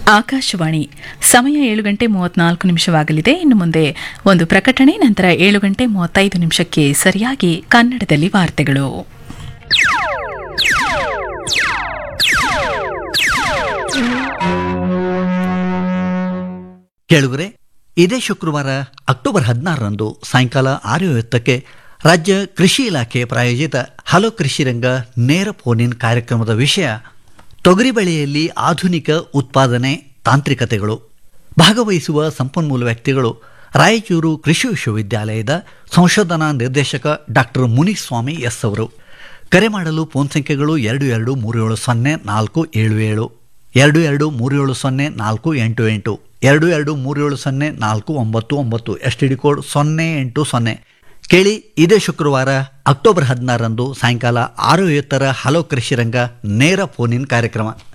ಆಕಾಶವಾಣಿ ಸಮಯ ಏಳು ಗಂಟೆ ಮೂವತ್ನಾಲ್ಕು ನಿಮಿಷವಾಗಲಿದೆ ಇನ್ನು ಮುಂದೆ ಒಂದು ಪ್ರಕಟಣೆ ನಂತರ ಏಳು ಗಂಟೆ ಮೂವತ್ತೈದು ನಿಮಿಷಕ್ಕೆ ಸರಿಯಾಗಿ ಕನ್ನಡದಲ್ಲಿ ವಾರ್ತೆಗಳು ಕೇಳುಗರೆ ಇದೇ ಶುಕ್ರವಾರ ಅಕ್ಟೋಬರ್ ಹದಿನಾರರಂದು ಸಾಯಂಕಾಲ ಆರು ಐವತ್ತಕ್ಕೆ ರಾಜ್ಯ ಕೃಷಿ ಇಲಾಖೆ ಪ್ರಾಯೋಜಿತ ಹಲೋ ಕೃಷಿ ರಂಗ ನೇರ ಫೋನಿನ್ ಕಾರ್ಯಕ್ರಮದ ವಿಷಯ ತೊಗರಿ ಬೆಳೆಯಲ್ಲಿ ಆಧುನಿಕ ಉತ್ಪಾದನೆ ತಾಂತ್ರಿಕತೆಗಳು ಭಾಗವಹಿಸುವ ಸಂಪನ್ಮೂಲ ವ್ಯಕ್ತಿಗಳು ರಾಯಚೂರು ಕೃಷಿ ವಿಶ್ವವಿದ್ಯಾಲಯದ ಸಂಶೋಧನಾ ನಿರ್ದೇಶಕ ಡಾಕ್ಟರ್ ಮುನಿಸ್ವಾಮಿ ಎಸ್ ಅವರು ಕರೆ ಮಾಡಲು ಫೋನ್ ಸಂಖ್ಯೆಗಳು ಎರಡು ಎರಡು ಮೂರು ಏಳು ಸೊನ್ನೆ ನಾಲ್ಕು ಏಳು ಏಳು ಎರಡು ಎರಡು ಮೂರು ಏಳು ಸೊನ್ನೆ ನಾಲ್ಕು ಎಂಟು ಎಂಟು ಎರಡು ಎರಡು ಮೂರು ಏಳು ಸೊನ್ನೆ ನಾಲ್ಕು ಒಂಬತ್ತು ಒಂಬತ್ತು ಎಸ್ ಟಿ ಡಿ ಕೋಡ್ ಸೊನ್ನೆ ಎಂಟು ಸೊನ್ನೆ ಕೇಳಿ ಇದೇ ಶುಕ್ರವಾರ ಅಕ್ಟೋಬರ್ ಹದಿನಾರರಂದು ಸಾಯಂಕಾಲ ಆರು ಐವತ್ತರ ಹಲೋ ಕೃಷಿ ರಂಗ ನೇರ ಫೋನ್ ಇನ್ ಕಾರ್ಯಕ್ರಮ